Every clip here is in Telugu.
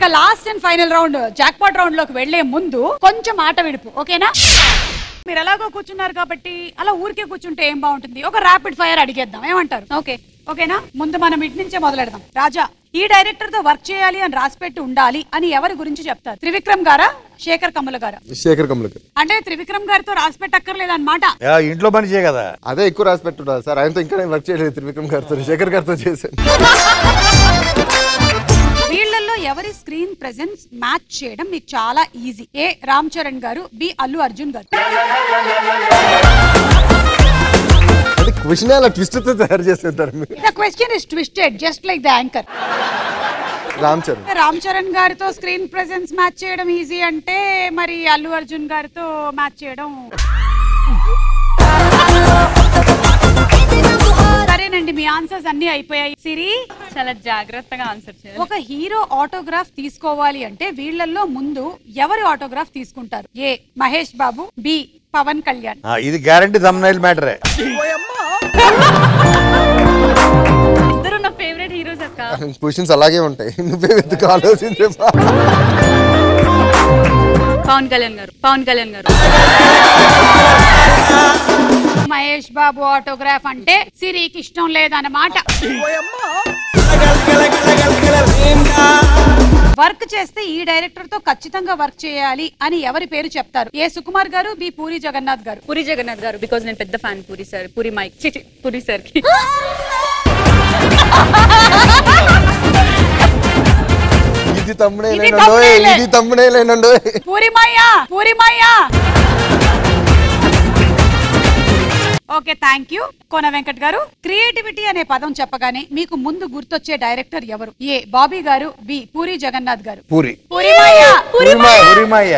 ఇక last and final round jackpot round లోకి వెళ్లే ముందు కొంచెం ఆట విడుపు ఓకేనా మీరు ఎలాగో కూర్చున్నారు కాబట్టి అలా ఊరికే కూర్చుంటే ఏం బాగుంటుంది ఒక ర్యాపిడ్ ఫైర్ అడిగేద్దాం ఏమంటారు ఓకే ఓకేనా ముందు మనం ఇటు నుంచే మొదలెడదాం రాజా ఈ డైరెక్టర్ తో వర్క్ చేయాలి అని రాసిపెట్టి ఉండాలి అని ఎవరి గురించి చెప్తారు త్రివిక్రమ్ గారా శేఖర్ కమల గారా శేఖర్ కమలకి అంటే త్రివిక్రమ్ గారితో రాసి పెట్టక్కర్లేదు అనమాట యా, ఇంట్లో పనిచే కదా అదే ఎక్కువ రాసి పెట్టున్నారు సార్ ఆయనతో ఇంకా నేను వర్క్ చేయలేదు త్రివిక్రమ్ గారితో శేఖర్ గారితో చేశాను వీళ్ళల్లో ఎవరి స్క్రీన్ ప్రెజెన్స్ మ్యాచ్ చేయడం మీకు చాలా ఈజీ ఏ రామ్ చరణ్ గారు బి అల్లు అర్జున్ గారు అంటే క్వశ్చన్ అలా ట్విస్ట్ తో తయారు చేస్తుంటారు మీరు the question is twisted just like the anchor Ram Charan Ram Charan గారితో స్క్రీన్ ప్రెజెన్స్ మ్యాచ్ చేయడం ఈజీ అంటే మరి అల్లు అర్జున్ గారితో మ్యాచ్ చేయడం సరేనండి మీ ఆన్సర్స్ అన్ని అయిపోయాయి సిరి చాలా జాగ్రత్తగా ఆన్సర్ చేయాలి ఒక హీరో ఆటోగ్రాఫ్ తీసుకోవాలి అంటే వీళ్ళల్లో ముందు ఎవరి ఆటోగ్రాఫ్ తీసుకుంటారు ఏ మహేష్ బాబు బి పవన్ కళ్యాణ్ ఆ, ఇది గ్యారంటీ తమ్నైల్ మ్యాటరే ఇద్దరు నా ఫేవరెట్ హీరోస్ అక్క క్వశ్చన్స్ అలాగే ఉంటాయి నువ్వే వెతుకు ఆలోచించే పవన్ కళ్యాణ్ గారు పవన్ కళ్యాణ్ గారు మహేష్ బాబు ఆటోగ్రాఫ్ అంటే సిరికి ఇష్టం లేదన్నమాట వర్క్ చేస్తే ఈ డైరెక్టర్ తో ఖచ్చితంగా వర్క్ చేయాలి అని ఎవరి పేరు చెప్తారు ఏ సుకుమార్ గారు బి పూరి జగన్నాథ్ గారు పూరి జగన్నాథ్ గారు బికాజ్ నేను పెద్ద fan Puri sir Puri mike చి, చి, పూరి సార్ కి ఇది తమ్ముడే ఇది లేనండో తమ్ముడేలే. ఇది తమ్ముడే లేనండో పూరి మాయా పూరి మాయా okay thank you Kona Venkat గారు క్రియేటివిటీ అనే పదం చెప్పగానే మీకు ముందు గుర్తొచ్చే డైరెక్టర్ ఎవరు ఏ బాబీ గారు బి పూరి జగన్నాథ్ గారు పూరి పూరి మాయా పూరి మాయ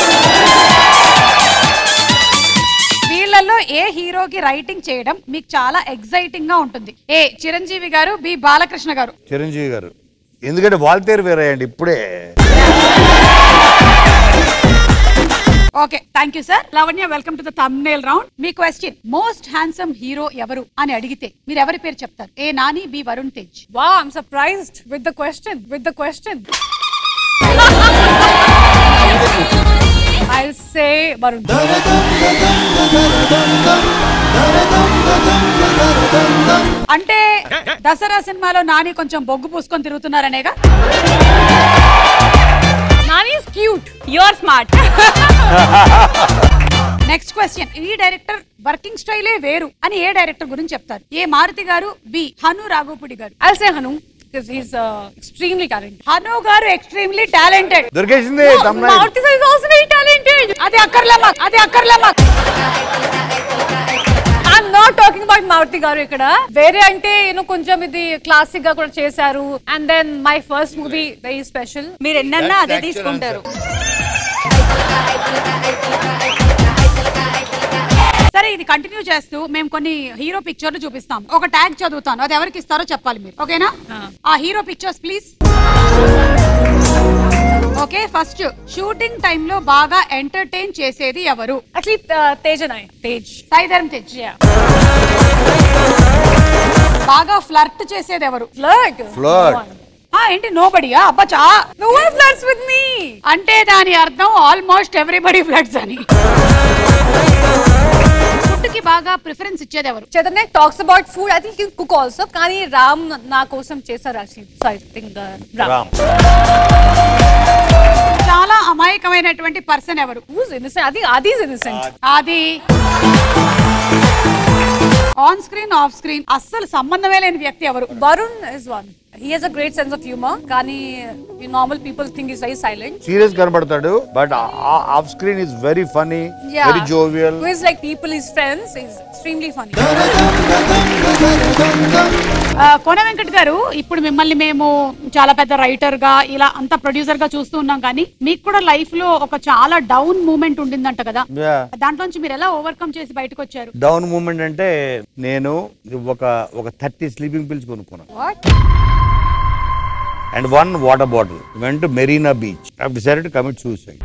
వీళ్ళల్లో ఏ హీరోకి రైటింగ్ చేయడం మీకు చాలా ఎగ్జైటింగ్ గా ఉంటుంది ఏ చిరంజీవి గారు బి బాలకృష్ణ గారు చిరంజీవి గారు ఎందుకంటే వాల్తేరు వేరే అండి ఇప్పుడే okay thank you sir Lavanya welcome to the thumbnail round మీ క్వశ్చన్ మోస్ట్ హ్యాండ్సమ్ హీరో ఎవరు అని అడిగితే మీరు ఎవరి పేరు చెప్తారు A Nani B Varun Tej Wow, I'm surprised with the question. With the question. I'll say Varun. అంటే దసరా సినిమాలో నాని కొంచెం బొగ్గు పూసుకొని తిరుగుతున్నారనేగా Nani is cute. You are smart next question ఈ డైరెక్టర్ వర్కింగ్ స్టైలే వేరు అని ఏ డైరెక్టర్ గురించి చెప్తారు ఏ మారుతి గారు బి హను రాఘోపుడి గారు I'll say Hanu because he's uh, extremely talented. Hanu గారు ఎక్స్ట్రీమ్లీ టాలెంటెడ్ దొరికేసింది thumbnail Maruti sir is also very talented. అది అక్కర్లే మాకు అది అక్కర్లే మాకు I'm not talking about Maruti గారు ఇక్కడ వేరే అంటే యూనో కొంచెం ఇది క్లాసిక్ గా కూడా చేశారు and then my first movie very special మీరు ఎన్నన్నా అదే తీసుకుంటారు సరే ఇది కంటిన్యూ చేస్తూ మేము కొన్ని హీరో పిక్చర్లు చూపిస్తాం ఒక ట్యాగ్ చదువుతాను అది ఎవరికి ఇస్తారో చెప్పాలి మీరు ఓకేనా ఆ hero pictures please okay first shooting టైంలో బాగా ఎంటర్టైన్ చేసేది ఎవరు యాక్చువల్లీ తేజ్ నాయ్ తేజ్ సాయిధరం తేజ్ బాగా ఫ్లర్ట్ చేసేది ఎవరు ఫ్లర్ట్ Flirt. ఆ, ఏంటి నోబడియా అబ్బా చా No one flirts with me. అంటే దాని అర్థం ఆల్మోస్ట్ ఎవ్రీబడి ఫ్లడ్స్ అని ఫుడ్ కి బాగా ప్రిఫరెన్స్ ఇచ్చేది ఎవరు Chaitanya talks about food I think cook also కానీ రామ్ నా కోసం చేశారు actually so I think Ram Ram చాలా అమాయకమైనటువంటి పర్సన్ ఎవరు హూస్ ఇన్నసెంట్ అది అది ఇన్నసెంట్ అది ఆన్ స్క్రీన్ ఆఫ్ స్క్రీన్ అస్సలు సంబంధమే లేని వ్యక్తి ఎవరు Varun is one he he's a great sense of humour కానీ normal people think is very silent serious కనబడతాడు but off screen is very funny very jovial who is like people his friends is extremely funny ఆ, కోన వెంకట్ గారు ఇప్పుడు మిమ్మల్ని మేము చాలా పెద్ద రైటర్ గా ఇలా అంత ప్రొడ్యూసర్ గా చూస్తూ ఉన్నాం కానీ మీకు కూడా లైఫ్ లో ఒక చాలా డౌన్ మూమెంట్ ఉండిందంట కదా దాంట్లోంచి మీరు ఎలా ఓవర్కమ్ చేసి బయటకు వచ్చారు డౌన్ మూమెంట్ అంటే నేను ఒక ఒక థర్టీ స్లీపింగ్ పిల్స్ కొనుక్కున్నాను అండ్ వన్ వాటర్ బాటిల్ వెంట Marina beach I decided commit suicide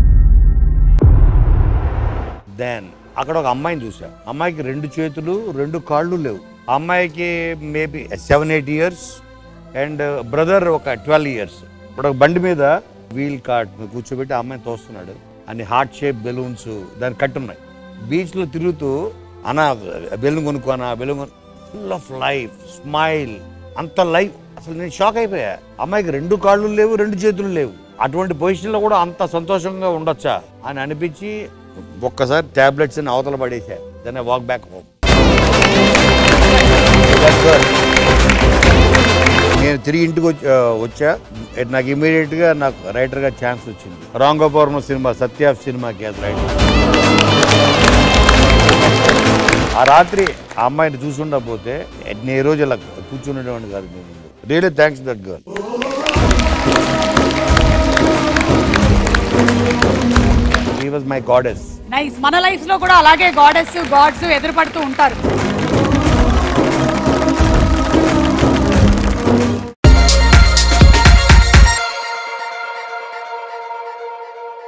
then అక్కడ ఒక అమ్మాయిని చూసా అమ్మాయికి రెండు చేతులు రెండు కాళ్ళు లేవు ఆ అమ్మాయికి maybe seven eight years and brother ఒక ట్వెల్వ్ ఇయర్స్ ఇప్పుడు ఒక బండి మీద వీల్ కార్ట్ మీద కూర్చోబెట్టి ఆ అమ్మాయిని తోస్తున్నాడు అన్ని హార్ట్ షేప్ బెలూన్స్ దాని కట్టున్నాయి బీచ్లో తిరుగుతూ అనా బెలూన్ కొనుక్కోనా balloon full of life smile అంత లైఫ్ అసలు నేను షాక్ అయిపోయా అమ్మాయికి రెండు కాళ్ళు లేవు రెండు చేతులు లేవు అటువంటి పొజిషన్లో కూడా అంత సంతోషంగా ఉండొచ్చా అని అనిపించి ఒక్కసారి టాబ్లెట్స్ అని అవతల పడేసా then I walk back home నేను తిరిగి ఇంటికి వచ్చి- ఆ, వచ్చా నాకు ఇమీడియట్ గా నాకు రైటర్ గా ఛాన్స్ వచ్చింది రాంగోపౌర్ణ సినిమా సత్య సినిమాకి అది రైటర్ ఆ రాత్రి ఆ అమ్మాయిని చూసుండకపోతే నేను ఈ రోజు ఇలా కూర్చునేవాడిని కాదు నేను really thanks that girl he was my goddess nice మన లైఫ్ లో కూడా అలాగే గాడెస్ గాడ్స్ ఎదురుపడుతూ ఉంటారు